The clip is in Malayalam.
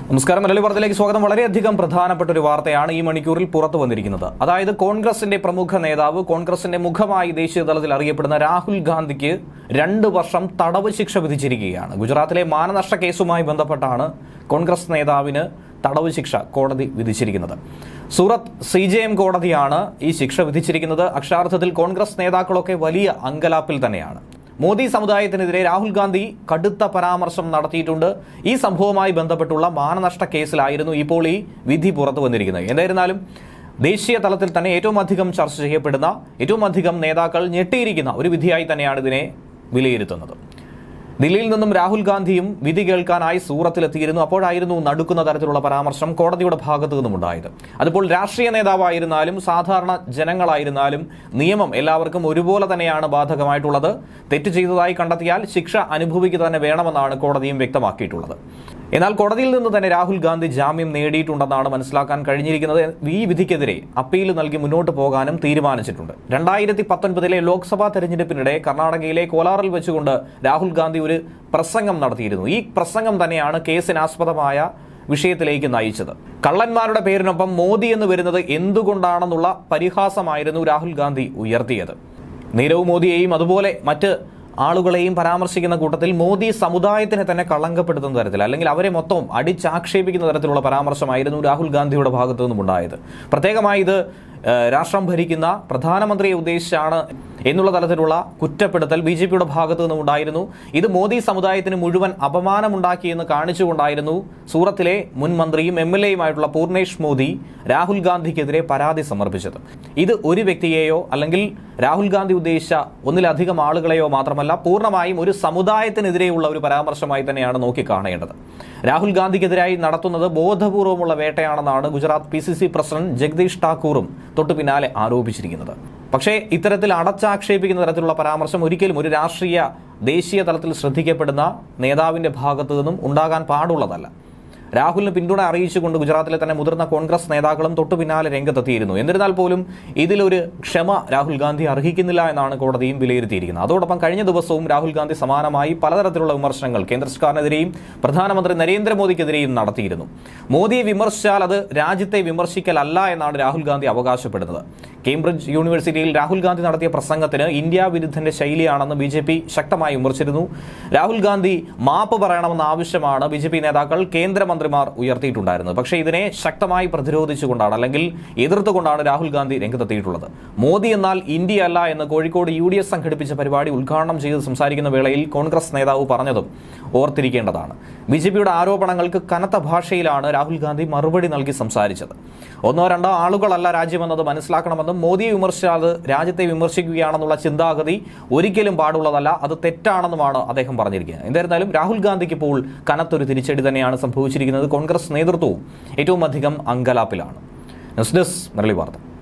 നമസ്കാരം മലയാളി വാർത്തയിലേക്ക് സ്വാഗതം വളരെയധികം പ്രധാനപ്പെട്ട ഒരു വാർത്തയാണ് ഈ മണിക്കൂറിൽ പുറത്തു വന്നിരിക്കുന്നത് അതായത് കോൺഗ്രസിന്റെ പ്രമുഖ നേതാവ് കോൺഗ്രസിന്റെ മുഖമായി ദേശീയ തലത്തിൽ അറിയപ്പെടുന്ന രാഹുൽ ഗാന്ധിക്ക് രണ്ട് വർഷം തടവ് ശിക്ഷ വിധിച്ചിരിക്കുകയാണ് ഗുജറാത്തിലെ മാനനഷ്ട കേസുമായി ബന്ധപ്പെട്ടാണ് കോൺഗ്രസ് നേതാവിന് തടവ് ശിക്ഷ കോടതി വിധിച്ചിരിക്കുന്നത് സൂറത്ത് സി ജെ എം കോടതിയാണ് ഈ ശിക്ഷ വിധിച്ചിരിക്കുന്നത് അക്ഷരാർത്ഥത്തിൽ കോൺഗ്രസ് നേതാക്കളൊക്കെ വലിയ അങ്കലാപ്പിൽ തന്നെയാണ് മോദി സമുദായത്തിനെതിരെ രാഹുൽ ഗാന്ധി കടുത്ത പരാമർശം നടത്തിയിട്ടുണ്ട് ഈ സംഭവവുമായി ബന്ധപ്പെട്ടുള്ള മാനനഷ്ട കേസിലായിരുന്നു ഇപ്പോൾ ഈ വിധി പുറത്തു വന്നിരിക്കുന്നത് എന്തായിരുന്നാലും ദേശീയ തലത്തിൽ തന്നെ ഏറ്റവും അധികം ചർച്ച ചെയ്യപ്പെടുന്ന ഏറ്റവും അധികം നേതാക്കൾ ഞെട്ടിയിരിക്കുന്ന ഒരു വിധിയായി തന്നെയാണ് ഇതിനെ വിലയിരുത്തുന്നത് ദില്ലിയിൽ നിന്നും രാഹുൽ ഗാന്ധിയും വിധി കേൾക്കാനായി സൂറത്തിലെത്തിയിരുന്നു അപ്പോഴായിരുന്നു നടുക്കുന്ന തരത്തിലുള്ള പരാമർശം കോടതിയുടെ ഭാഗത്തു നിന്നും ഉണ്ടായത് അതിപ്പോൾ രാഷ്ട്രീയ നേതാവായിരുന്നാലും സാധാരണ ജനങ്ങളായിരുന്നാലും നിയമം എല്ലാവർക്കും ഒരുപോലെ തന്നെയാണ് ബാധകമായിട്ടുള്ളത് തെറ്റ് ചെയ്തതായി കണ്ടെത്തിയാൽ ശിക്ഷ അനുഭവിക്കുക തന്നെ വേണമെന്നാണ് കോടതിയും വ്യക്തമാക്കിയിട്ടുള്ളത് എന്നാൽ കോടതിയിൽ നിന്ന് തന്നെ രാഹുൽ ഗാന്ധി ജാമ്യം നേടിയിട്ടുണ്ടെന്നാണ് മനസ്സിലാക്കാൻ കഴിഞ്ഞിരിക്കുന്നത് ഈ വിധിക്കെതിരെ അപ്പീൽ നൽകി മുന്നോട്ട് പോകാനും തീരുമാനിച്ചിട്ടുണ്ട് രണ്ടായിരത്തി പത്തൊൻപതിലെ ലോക്സഭാ തെരഞ്ഞെടുപ്പിനിടെ കർണാടകയിലെ കോലാറിൽ വെച്ചുകൊണ്ട് രാഹുൽ ഗാന്ധി ഒരു പ്രസംഗം നടത്തിയിരുന്നു ഈ പ്രസംഗം തന്നെയാണ് കേസിനാസ്പദമായ വിഷയത്തിലേക്ക് നയിച്ചത് കള്ളന്മാരുടെ പേരിനൊപ്പം മോദി എന്ന് വരുന്നത് എന്തുകൊണ്ടാണെന്നുള്ള പരിഹാസമായിരുന്നു രാഹുൽ ഗാന്ധി ഉയർത്തിയത് നീരവ് മോദിയെയും അതുപോലെ മറ്റ് ആളുകളെയും പരാമർശിക്കുന്ന കൂട്ടത്തിൽ മോദി സമുദായത്തിനെ തന്നെ കളങ്കപ്പെടുത്തുന്ന തരത്തിൽ അല്ലെങ്കിൽ അവരെ മൊത്തം അടിച്ചാക്ഷേപിക്കുന്ന തരത്തിലുള്ള പരാമർശമായിരുന്നു രാഹുൽ ഗാന്ധിയുടെ ഭാഗത്തു നിന്നും ഉണ്ടായത് പ്രത്യേകമായി ഇത് ഏഹ്, രാഷ്ട്രം ഭരിക്കുന്ന പ്രധാനമന്ത്രിയെ ഉദ്ദേശിച്ചാണ് എന്നുള്ള തരത്തിലുള്ള കുറ്റപ്പെടുത്തൽ ബി ജെ പിയുടെ ഭാഗത്തു നിന്നും ഉണ്ടായിരുന്നു ഇത് മോദി സമുദായത്തിന് മുഴുവൻ അപമാനമുണ്ടാക്കിയെന്ന് കാണിച്ചുകൊണ്ടായിരുന്നു സൂറത്തിലെ മുൻ മന്ത്രിയും എം എൽ എയുമായിട്ടുള്ള പൂർണേഷ് മോദി രാഹുൽ ഗാന്ധിക്കെതിരെ പരാതി സമർപ്പിച്ചത് ഇത് ഒരു വ്യക്തിയെയോ അല്ലെങ്കിൽ രാഹുൽ ഗാന്ധി ഉദ്ദേശിച്ച ഒന്നിലധികം ആളുകളെയോ മാത്രമല്ല പൂർണ്ണമായും ഒരു സമുദായത്തിനെതിരെയുള്ള ഒരു പരാമർശമായി തന്നെയാണ് നോക്കിക്കാണേണ്ടത് രാഹുൽ ഗാന്ധിക്കെതിരായി നടത്തുന്നത് ബോധപൂർവമുള്ള വേട്ടയാണെന്നാണ് Gujarat P C C president Jagdish ഠാക്കൂറും തൊട്ടു പിന്നാലെ ആരോപിച്ചിരിക്കുന്നത് പക്ഷേ ഇത്തരത്തിൽ അടച്ചാക്ഷേപിക്കുന്ന തരത്തിലുള്ള പരാമർശം ഒരിക്കലും ഒരു രാഷ്ട്രീയ ദേശീയ തലത്തിൽ ശ്രദ്ധിക്കപ്പെടുന്ന നേതാവിന്റെ ഭാഗത്തു നിന്നും ഉണ്ടാകാൻ പാടുള്ളതല്ല രാഹുലിന് പിന്തുണ അറിയിച്ചുകൊണ്ട് ഗുജറാത്തിലെ തന്നെ മുതിർന്ന കോൺഗ്രസ് നേതാക്കളും തൊട്ടു പിന്നാലെ രംഗത്തെത്തിയിരുന്നു എന്നിരുന്നാൽ പോലും ഇതിലൊരു ക്ഷമ രാഹുൽ ഗാന്ധി അർഹിക്കുന്നില്ല എന്നാണ് കോടതിയും വിലയിരുത്തിയിരിക്കുന്നത് അതോടൊപ്പം കഴിഞ്ഞ ദിവസവും രാഹുൽ ഗാന്ധി സമാനമായി പലതരത്തിലുള്ള വിമർശനങ്ങൾ കേന്ദ്ര സർക്കാരിനെതിരെയും പ്രധാനമന്ത്രി നരേന്ദ്രമോദിക്കെതിരെയും നടത്തിയിരുന്നു മോദിയെ വിമർശിച്ചാൽ അത് രാജ്യത്തെ വിമർശിക്കലല്ല എന്നാണ് രാഹുൽ ഗാന്ധി അവകാശപ്പെടുന്നത് കേംബ്രിഡ്ജ് യൂണിവേഴ്സിറ്റിയിൽ രാഹുൽ ഗാന്ധി നടത്തിയ പ്രസംഗത്തിന് ഇന്ത്യ വിരുദ്ധന്റെ ശൈലിയാണെന്ന് ബി ജെ പി ശക്തമായി വിമർശിച്ചിരുന്നു രാഹുൽ ഗാന്ധി മാപ്പ് പറയണമെന്ന ആവശ്യമാണ് ബി ജെ പി നേതാക്കൾ കേന്ദ്രമന്ത്രിമാർ ഉയർത്തിയിട്ടുണ്ടായിരുന്നത് പക്ഷേ ഇതിനെ ശക്തമായി പ്രതിരോധിച്ചുകൊണ്ടാണ് അല്ലെങ്കിൽ എതിർത്തുകൊണ്ടാണ് രാഹുൽ ഗാന്ധി രംഗത്തെത്തിയിട്ടുള്ളത് മോദി എന്നാൽ ഇന്ത്യ അല്ല എന്ന് കോഴിക്കോട് യു ഡി എഫ് സംഘടിപ്പിച്ച പരിപാടി ഉദ്ഘാടനം ചെയ്ത് സംസാരിക്കുന്ന വേളയിൽ കോൺഗ്രസ് നേതാവ് പറഞ്ഞതും ഓർത്തിരിക്കേണ്ടതാണ് ബി ജെ പിയുടെ ആരോപണങ്ങൾക്ക് കനത്ത ഭാഷയിലാണ് രാഹുൽ ഗാന്ധി മറുപടി നൽകി സംസാരിച്ചത് ഒന്നോ രണ്ടോ ആളുകളല്ല രാജ്യമെന്നത് മനസ്സിലാക്കണമെന്നും മോദിയെ വിമർശിച്ചാൽ അത് രാജ്യത്തെ വിമർശിക്കുകയാണെന്നുള്ള ചിന്താഗതി ഒരിക്കലും പാടുള്ളതല്ല അത് തെറ്റാണെന്നുമാണ് അദ്ദേഹം പറഞ്ഞിരിക്കുന്നത് എന്തായിരുന്നാലും രാഹുൽ ഗാന്ധിക്ക് ഇപ്പോൾ കനത്തൊരു തിരിച്ചടി തന്നെയാണ് സംഭവിച്ചിരിക്കുന്നത് കോൺഗ്രസ് നേതൃത്വവും ഏറ്റവും അധികം അങ്കലാപ്പിലാണ് ന്യൂസ് ഡെസ്ക് മുരളി വാർത്ത